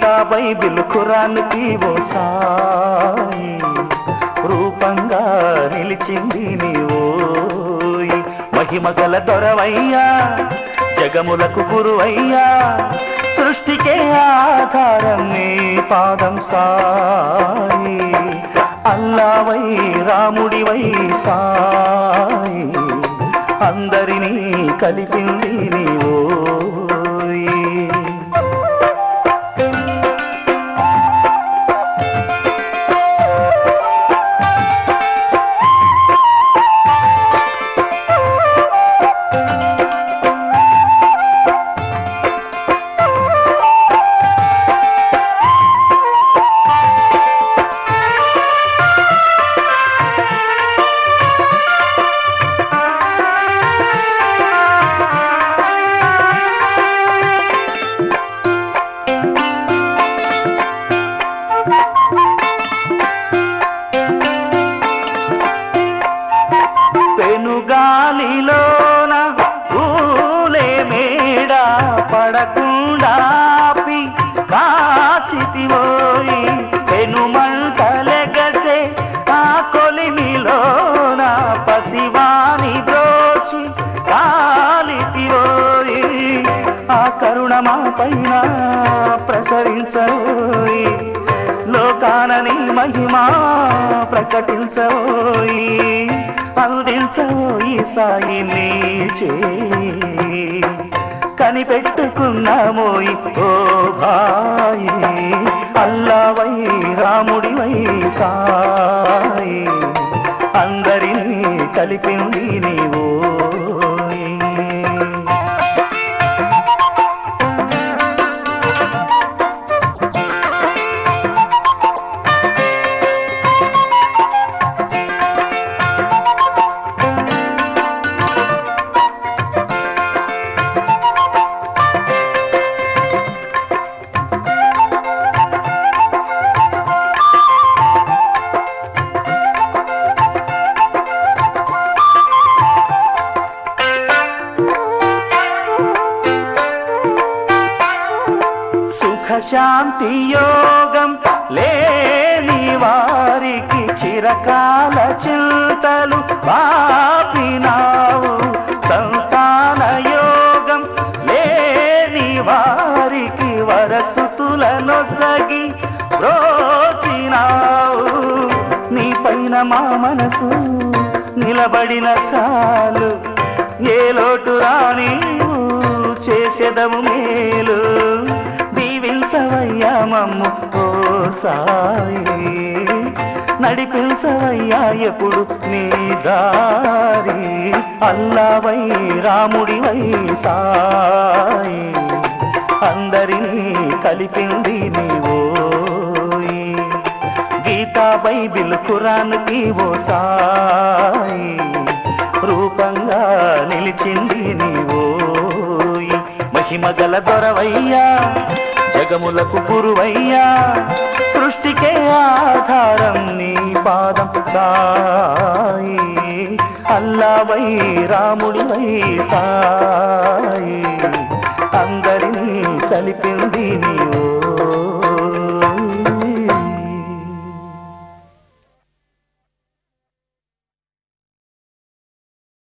Gita Bible ఖురాన్కి ఓ సాయి రూపంగా నిలిచింది నీవోయి మహిమ గల దొరవయ్యా జగములకు గురువయ్యా సృష్టికే ఆధారం నీ పాదం సాయి అల్లావై రాముడివై సాయి అందరినీ కలిపింది నీవోయి పెనుగాలిలోన ఊలే మేడ పడకుండా ఆపి కాచితివోయి పెనుమంటలెగసే ఆ కొలిమిలోన పసివాని బ్రోచి కాలితివోయి ఆ కరుణ మా పైన ప్రసరించోయి లోకానని మహిమా ప్రకటించోయి అందించోయి సాయి నీ చేయి కనిపెట్టుకున్నామోయి ఓ భాయి అల్లావై రాముడివై సాయి అందరినీ కలిపింది నీవోయి సుఖశాంతి యోగం లేని వారికి చిరకాల చింతలు పాపినావు సంతాన యోగం లేని వారికి వరసుతులను సగి బ్రోచినావు నీ పైన మా మనసు నిలబడిన చాలు ఏ లోటు రాని చేసేదము మేలు దీవించవయ్యా మమ్ము ఓ సాయి నడిపించవయ్యా ఎప్పుడు నీ దారి అల్లావై రాముడివై సాయి అందరినీ కలిపింది నీవోయి గీతా బైబిల్ ఖురాన్కి ఓ సాయి రూపంగా నిలిచింది నీవోయి మహిమ గల దొరవయ్యా జగములకు గురువయ్యా సృష్టికే ఆధారం నీ పాదం సాయి అల్లావై రాముడివై సాయి అందరినీ కలిపింది నీ